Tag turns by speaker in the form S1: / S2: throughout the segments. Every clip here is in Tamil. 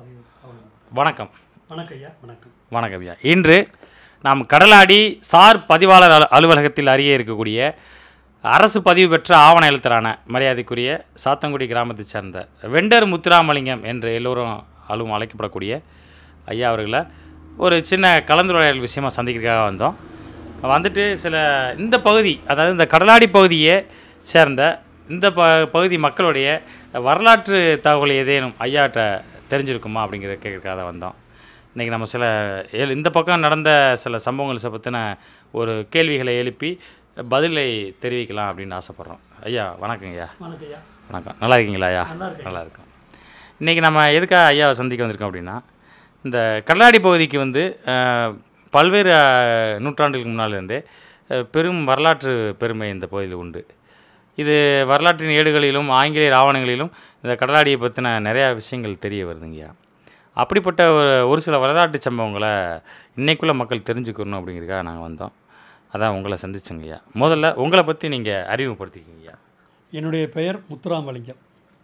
S1: பதிவு அவ்வளோ
S2: வணக்கம்
S1: வணக்கம் ஐயா வணக்கம்
S2: வணக்கம் ஐயா இன்று நாம் கடலாடி சார் பதிவாளர் அலு அலுவலகத்தில் அருகே இருக்கக்கூடிய அரசு பதிவு பெற்ற ஆவண எழுத்தரான மரியாதைக்குரிய சாத்தங்குடி கிராமத்தைச் சேர்ந்த வெண்டர் முத்துராமலிங்கம் என்று எல்லோரும் அலுவலும் அழைக்கப்படக்கூடிய ஐயா அவர்களை ஒரு சின்ன கலந்துரையாடல் விஷயமா சந்திக்கிறதுக்காக வந்தோம் வந்துட்டு சில இந்த பகுதி அதாவது இந்த கடலாடி பகுதியை சேர்ந்த இந்த ப பகுதி மக்களுடைய வரலாற்று தகவல் ஏதேனும் ஐயாட்ட தெரிஞ்சிருக்குமா அப்படிங்கிறத கேட்கறதுக்காக வந்தோம் இன்றைக்கி நம்ம சில ஏழு இந்த பக்கம் நடந்த சில சம்பவங்களை பற்றின ஒரு கேள்விகளை எழுப்பி பதிலை தெரிவிக்கலாம் அப்படின்னு ஆசைப்பட்றோம் ஐயா வணக்கங்க ஐயா
S1: வணக்கம் ஐயா
S2: வணக்கம் நல்லா இருக்கீங்களா ஐயா
S1: நல்லா இருக்கேன்.
S2: நல்லா இருக்கும் இன்றைக்கி நம்ம எதுக்காக ஐயாவை சந்திக்க வந்திருக்கோம் அப்படின்னா இந்த கடலாடி பகுதிக்கு வந்து அஹ், பல்வேறு அஹ், நூற்றாண்டுகளுக்கு முன்னாலேருந்தே அஹ், பெரும் வரலாற்று பெருமை இந்த பகுதியில் உண்டு இது வரலாற்றின் ஏடுகளிலும் ஆங்கிலேயர் ஆவணங்களிலும் இந்த கடலாடியை பற்றின நிறையா விஷயங்கள் தெரிய வருதுங்கய்யா அப்படிப்பட்ட ஒரு ஒரு சில வரலாற்று சம்பவங்களை இன்னைக்குள்ள மக்கள் தெரிஞ்சுக்கணும் அப்படிங்கிறதுக்காக நாங்கள் வந்தோம் அதான் உங்களை சந்திச்சோங்கய்யா முதல்ல உங்களை பற்றி நீங்கள் அறிமுகப்படுத்திக்கிங்கய்யா
S1: என்னுடைய பெயர் முத்துராமலிங்கம்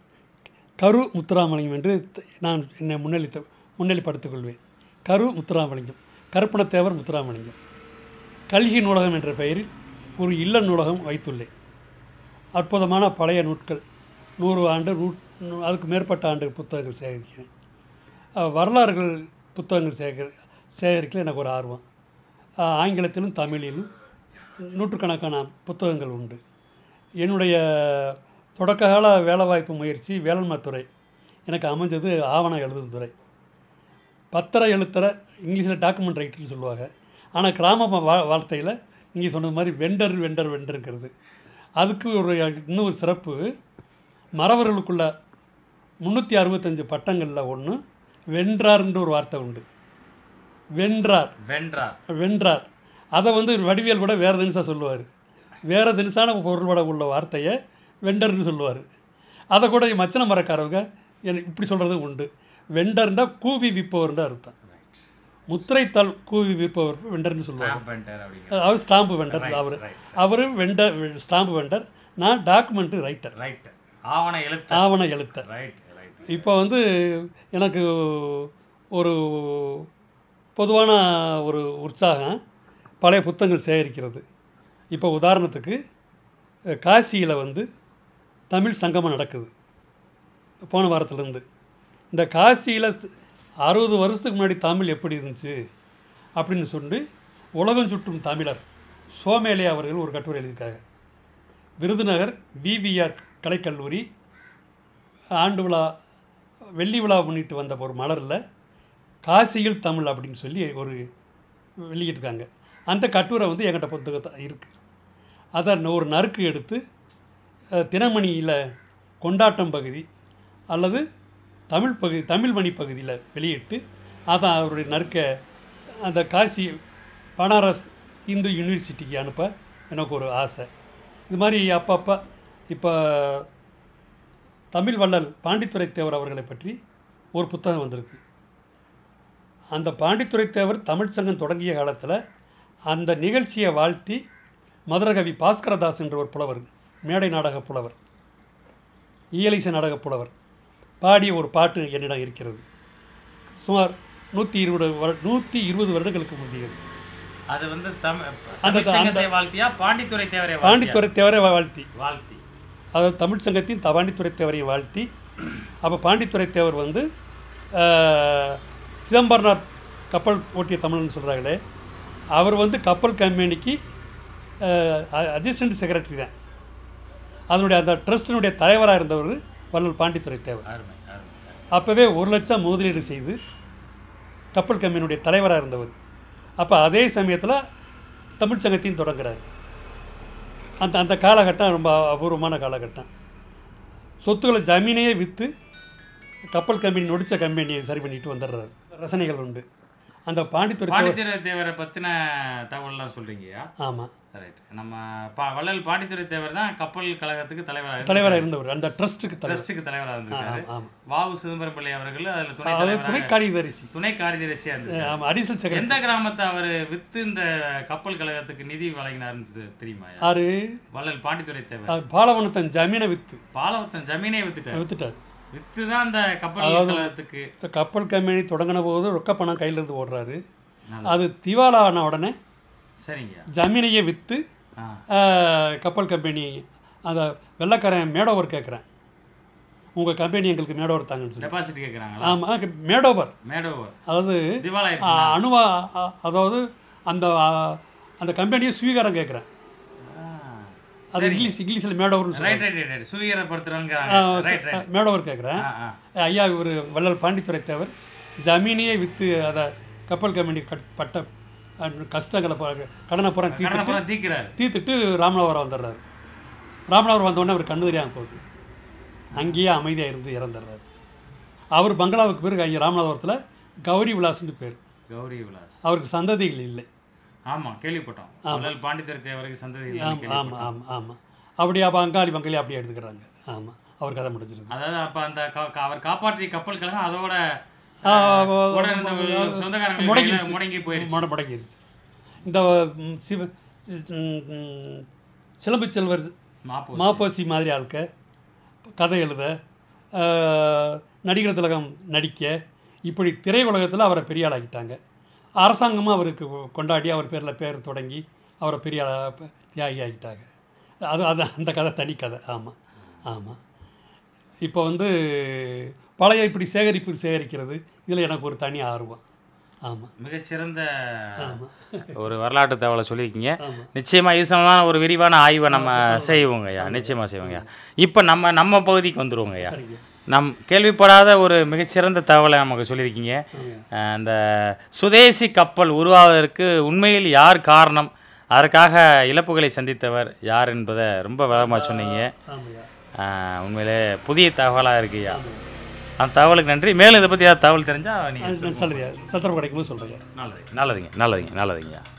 S1: கரு முத்துராமலிங்கம் என்று த- நான் என்னை முன்னிலைத்து முன்னிலைப்படுத்திக் கொள்வேன் கரு முத்துராமலிங்கம் கருப்பணத்தேவர் முத்துராமலிங்கம் கல்கி நூலகம் என்ற பெயரில் ஒரு இல்ல நூலகம் வைத்துள்ளேன் அற்புதமான பழைய நூட்கள் நூறு ஆண்டு நூ நூ- அதுக்கு மேற்பட்ட ஆண்டு புத்தகங்கள் சேகரிக்கிறேன் அஹ், வரலாறுகள் புத்தகங்கள் சேகரி சேகரிக்கல எனக்கு ஒரு ஆர்வம் அஹ், ஆங்கிலத்திலும் தமிழிலும் நூற்றுக்கணக்கான புத்தகங்கள் உண்டு என்னுடைய தொடக்ககால வேலைவாய்ப்பு முயற்சி வேளாண்மை துறை எனக்கு அமைஞ்சது ஆவணம் எழுதும் துறை பத்திர எழுத்துற இங்கிலீஷில் டாக்குமெண்ட் ரைட்டர்னு சொல்லுவாங்க ஆனால் கிராம வா வார்த்தையில் நீங்கள் சொன்னது மாதிரி வெண்டர் வெண்டர் வெண்டருங்கிறது அதுக்கு ஒரு இன்னும் ஒரு சிறப்பு மறவர்களுக்குள்ள முந்நூற்றி அறுபத்தஞ்சு பட்டங்களில் ஒன்று வென்றார்ன்ற ஒரு வார்த்தை உண்டு வென்றார்
S2: வென்றார்
S1: வென்றார் அதை வந்து வடிவேல் கூட வேறு தினசாக சொல்லுவார் வேறு தினசான பொருள்பட உள்ள வார்த்தையை வெண்டர்னு சொல்லுவார் அதை கூட மச்சன மரக்காரவங்க எனக்கு இப்படி சொல்கிறது உண்டு வெண்டர்னா கூவி விற்பவர்னு அர்த்தம் முத்திரைத்தாள் கூவி விற்பவர் வெண்டர்னு சொல்லுவாங்க
S2: வென்றார் அப்படிங்கிற
S1: அவர் ஸ்டாம்பு வெண்டர் அவர் அவர் வெண்டர் ஸ்டாம்பு வெண்டர் நான் டாக்குமெண்ட்டு ரைட்டர்
S2: ரைட் ஆவண எழுத்து
S1: ஆவண எழுத்தர்
S2: ரைட் ரைட்
S1: இப்போ வந்து எனக்கு ஒரு பொதுவான ஒரு உற்சாகம் பழைய புத்தகங்கள் சேகரிக்கிறது இப்போ உதாரணத்துக்கு காசியில் வந்து தமிழ் சங்கமம் நடக்குது போன வாரத்துலேருந்து இந்த காசியில் அறுபது வருஷத்துக்கு முன்னாடி தமிழ் எப்படி இருந்துச்சு அப்படின்னு சொல்லி உலகம் சுற்றும் தமிழர் சோமேலே அவர்கள் ஒரு கட்டுரை எழுதியிருக்காங்க விருதுநகர் விவிஆர் கலைக்கல்லூரி ஆண்டு விழா வெள்ளி விழா முன்னிட்டு வந்த ஒரு மலரில் காசியில் தமிழ் அப்படின்னு சொல்லி ஒரு வெளியிட்டிருக்காங்க அந்த கட்டுரை வந்து என்கிட்ட புத்தகத்தை இருக்குது அதை நான் ஒரு நறுக்கு எடுத்து அஹ், தினமணியில் கொண்டாட்டம் பகுதி அல்லது தமிழ் பகுதி தமிழ்மணி பகுதியில் வெளியிட்டு அதை அவருடைய நறுக்க அந்த காசி பனாரஸ் இந்து யூனிவர்சிட்டிக்கு அனுப்ப எனக்கு ஒரு ஆசை இது மாதிரி அப்பப்போ இப்போ தமிழ் வள்ளல் பாண்டித்துரை தேவர் அவர்களை பற்றி ஒரு புத்தகம் வந்திருக்கு அந்த பாண்டித்துரை தேவர் தமிழ் சங்கம் தொடங்கிய காலத்தில் அந்த நிகழ்ச்சியை வாழ்த்தி மதுரகவி பாஸ்கரதாஸ் என்ற ஒரு புலவர் மேடை நாடக புலவர் இயலிசை நாடக புலவர் பாடிய ஒரு பாட்டு என்னிடம் இருக்கிறது சுமார் நூற்றி இருபது வரு நூற்றி இருபது வருடங்களுக்கு முந்தையது
S2: அது வந்து தமிழ்
S1: அந்த-
S2: தமிழ்ச்சங்கத்தை வாழ்த்தியா பாண்டித்துறை தேவரை வாழ்த்தியா?
S1: பாண்டித்துரை தேவரை வாழ்த்தி
S2: வாழ்த்தி
S1: அதாவது தமிழ் சங்கத்தின் த- பாண்டித்துரை தேவரை வாழ்த்தி அப்போ பாண்டித்துரை தேவர் வந்து ஆஹ், சிதம்பரனார் கப்பல் ஓட்டிய தமிழன்னு சொல்கிறாங்களே அவர் வந்து கப்பல் கம்பெனிக்கு அசிஸ்டன்ட் செக்ரட்டரி தான் அதனுடைய அந்த ட்ரஸ்டினுடைய தலைவராக இருந்தவர் வள்ளல் பாண்டித்துரை தேவர்
S2: அருமை அருமை
S1: அப்போவே ஒரு லட்சம் முதலீடு செய்து கப்பல் கம்பெனியுடைய தலைவராக இருந்தவர் அப்போ அதே சமயத்தில் தமிழ் சங்கத்தையும் தொடங்குறாரு அந்த அந்த காலகட்டம் ரொம்ப அபூர்வமான காலகட்டம் சொத்துக்களை ஜமீனையே விற்று கப்பல் கம்பெனி நொடிச்ச கம்பெனியை சரி பண்ணிட்டு வந்துடுறாரு ரசனைகள் உண்டு அந்த பாண்டித்துறை
S2: பாண்டித்துறை தேவரை பற்றின தகவல்லாம் சொல்கிறீங்கயா
S1: ஆமாம்
S2: ரைட் நம்ம பா வள்ளல் பாண்டித்துறை தேவர் தான் கப்பல் கழகத்துக்கு தலைவராக
S1: தலைவராக இருந்தவர் அந்த ட்ரஸ்ட்டுக்கு தலைவர்
S2: ட்ரஸ்ட்டுக்கு தலைவராக இருந்திருக்காரு
S1: ஆமாம்
S2: வாவு சிதம்பரம் பிள்ளை அவர்கள் அதில் துணை
S1: அவர்
S2: தலைவராக
S1: துணை காரியதரிசி
S2: துணை காரியதரிசியாக இருந்திருக்காரு
S1: ஆமாம் அடிஷனல் செக்ரட்டரி
S2: எந்த கிராமத்தை அவர் வித்து இந்த கப்பல் கழகத்துக்கு நிதி வழங்கினாருன்னு தெ- தெரியுமா
S1: யாரு
S2: வள்ளல் பாண்டித்துறை தேவர்
S1: அஹ் பாலவனத்தன் ஜமீனை விற்று
S2: பாலவத்தன் ஜமீனே வித்துட்டார்
S1: வித்துட்டார்
S2: வித்து தான் அந்த கப்பல் கழகத்துக்கு
S1: இந்த கப்பல் கம்பெனி தொடங்கின போது ரொக்க பணம் கையிலேருந்து ஓடுறாரு அது திவாலா ஆன உடனே
S2: சரிங்க
S1: ஜமீனையே விற்று
S2: ஆ
S1: கப்பல் கம்பெனி அந்த வெள்ளைக்காரன் மேடோவர் கேட்குறேன் உங்கள் கம்பெனி எங்களுக்கு மேடோவர் தாங்கன்னு சொல்லி
S2: டெபாசிட் கேட்குறாங்களா
S1: ஆமாம் மேடோவர்
S2: மேடோவர்
S1: அதாவது
S2: திவாலா
S1: ஆ, அணுவா ஆ, அதாவது அந்த ஆ, அந்த கம்பெனியை ஸ்வீகாரம் கேட்குறேன் அது இங்கிலீஷ் இங்கிலீஷில் மேடோவர்னு
S2: ரைட் ரைட் ரைட் ரைட் சுவீகரப்படுத்துறவங்க ரைட் ரைட்
S1: மேடோவர் கேட்குறேன்
S2: ஆ ஆ
S1: ஐயா இவர் வள்ளல் பாண்டித்துறை தேவர் ஜமீனையே விற்று அதை கப்பல் கம்பெனி கட் பட்ட அஹ், கஷ்டங்களை ப- கடனை பூரா தீ
S2: கடனை பூரா தீக்கிறாரு
S1: தீர்த்துட்டு ராமநாதபுரம் வந்துடுறாரு ராமநாதபுரம் வந்தோடனே அவர் கண்ணு தெரியாமல் போகுது அங்கேயே அமைதியாக இருந்து இறந்துடுறாரு அவர் பங்களாவுக்கு பிறகு அங்கே ராமநாதபுரத்தில் கௌரி விலாஸ்னு பேர்
S2: கௌரி விலாஸ்
S1: அவருக்கு சந்ததிகள் இல்லை
S2: ஆமா கேள்விப்பட்டோம் வள்ளல் பாண்டித்தர் தேவருக்கு சந்ததி இல்லைன்னு
S1: ஆமாம்
S2: கேள்விப்பட்டோம்.
S1: ஆமாம் ஆமாம் ஆமாம் அப்படி அப்போ அங்காளி பங்காளி அப்படியே எடுத்துக்கிறாங்க ஆமாம் அவர் கதை முடிஞ்சிருது
S2: அதாவது அப்ப அந்த க- க- அவர் காப்பாற்றிய கப்பல் கழகம் அதோட
S1: ஆ,
S2: அஹ்,
S1: ஆ,
S2: கூட இருந்த ஒரு சொந்தக்காரங்க
S1: முடங்கிருச்சு.
S2: கையில முடங்கி போயிருச்சு
S1: மட முடங்கிருச்சு இந்த ம், சிவ ம், ம், சிலம்பு செல்வர்
S2: மாப்போ
S1: மாப்போசி மாதிரி ஆளுக்க கதை எழுத ஆஹ், நடிகர் திலகம் நடிக்க இப்படி திரையுலகத்தில் அவரை பெரிய ஆளாக்கிட்டாங்க அரசாங்கமும் அவருக்கு கொண்டாடி அவர் பேரில் பேர் தொடங்கி அவரை பெரிய ஆளா ப- தியாகி ஆக்கிட்டாங்க அது அது அந்த கதை தனி கதை ஆமாம் ஆமாம் இப்போ வந்து பழைய இப்படி சேகரிப்பு சேகரிக்கிறது இதில் எனக்கு ஒரு தனி ஆர்வம் ஆமாம்
S2: மிகச்சிறந்த
S1: ஆமாம்
S2: ஒரு வரலாற்று தகவலை சொல்லியிருக்கீங்க
S1: ஆமாம்
S2: நிச்சயமா இது சம்பந்தமான ஒரு விரிவான ஆய்வை நம்ம செய்வோங்க ஐயா நிச்சயமா செய்வோங்க ஐயா இப்போ நம்ம நம்ம பகுதிக்கு வந்துருவோங்க ஐயா
S1: சரிங்க
S2: நம் கேள்விப்படாத ஒரு மிகச்சிறந்த தகவலை நமக்கு சொல்லியிருக்கீங்க அஹ் அந்த சுதேசி கப்பல் உருவாவதற்கு உண்மையில் யார் காரணம் அதற்காக இழப்புகளை சந்தித்தவர் யார் என்பதை ரொம்ப விளக்கமாக சொன்னீங்க
S1: ஆமாய்யா
S2: அஹ் உண்மையிலே புதிய தகவலாக இருக்குய்யா அந்த தகவலுக்கு நன்றி மேலும் இதை பற்றி ஏதாவது தகவல் தெரிஞ்சால் நீங்கள்
S1: சொல்லுறியா சத்திரம் கிடைக்கும்போது சொல்கிறேன்
S2: நல்லது நல்லதுங்க நல்லதுங்க நல்லதுங்க